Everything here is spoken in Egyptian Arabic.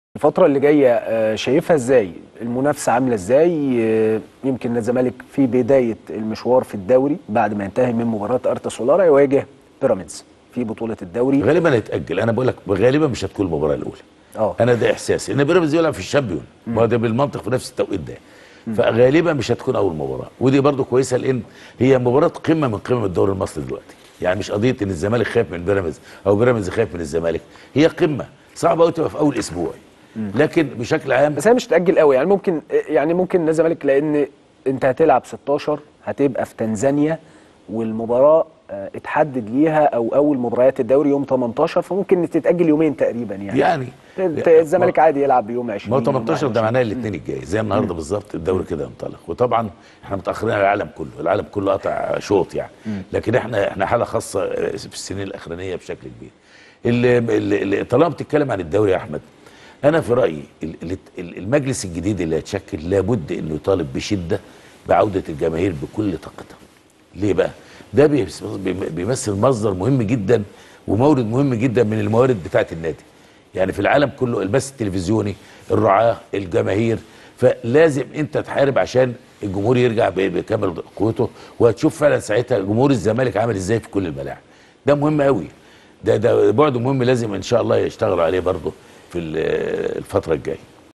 الفترة اللي جاية آه، شايفها ازاي؟ المنافسة عاملة ازاي؟ آه، يمكن نادي الزمالك في بداية المشوار في الدوري بعد ما ينتهي من مباراة ارتا سولارا يواجه بيراميدز في بطولة الدوري غالبا هيتاجل انا بقول لك غالبا مش هتكون المباراه الاولى اه انا ده احساسي ان بيراميدز يلعب في الشامبيون ما هو ده بالمنطق في نفس التوقيت ده فغالبا مش هتكون اول مباراه ودي برضو كويسه لان هي مباراه قمه من قمم الدوري المصري دلوقتي يعني مش قضيه ان الزمالك خايف من بيراميدز او بيراميدز خايف من الزمالك هي قمه صعبه قوي تبقى في اول اسبوع لكن بشكل عام بس هي مش تأجل قوي يعني ممكن يعني ممكن نادي الزمالك لأن أنت هتلعب 16 هتبقى في تنزانيا والمباراة آه، اتحدد ليها أو أول مباريات الدوري يوم 18 فممكن تتأجل يومين تقريبا يعني يعني الت- الزمالك عادي يلعب بيوم 20 ما هو يوم 18 ده 21. معناه الاثنين الجاي زي النهارده بالظبط الدوري كده ينطلق وطبعا احنا متاخرين على العالم كله العالم كله قطع شوط يعني لكن احنا احنا حاله خاصه في السنين الاخرانيه بشكل كبير اللي اللي- اللي طالما بتتكلم عن الدوري يا احمد انا في رايي ال- ال- ال- المجلس الجديد اللي هيتشكل لابد انه يطالب بشده بعوده الجماهير بكل طاقتها ليه بقى ده بيمس- بيمثل مصدر مهم جدا ومورد مهم جدا من الموارد بتاعه النادي يعني في العالم كله البث التلفزيوني الرعاه الجماهير فلازم انت تحارب عشان الجمهور يرجع ب- بكامل قوته وهتشوف فعلا ساعتها جمهور الزمالك عامل ازاي في كل الملاعب ده مهم قوي ده ده بعد مهم لازم ان شاء الله يشتغلوا عليه برضه في ال- الفتره الجايه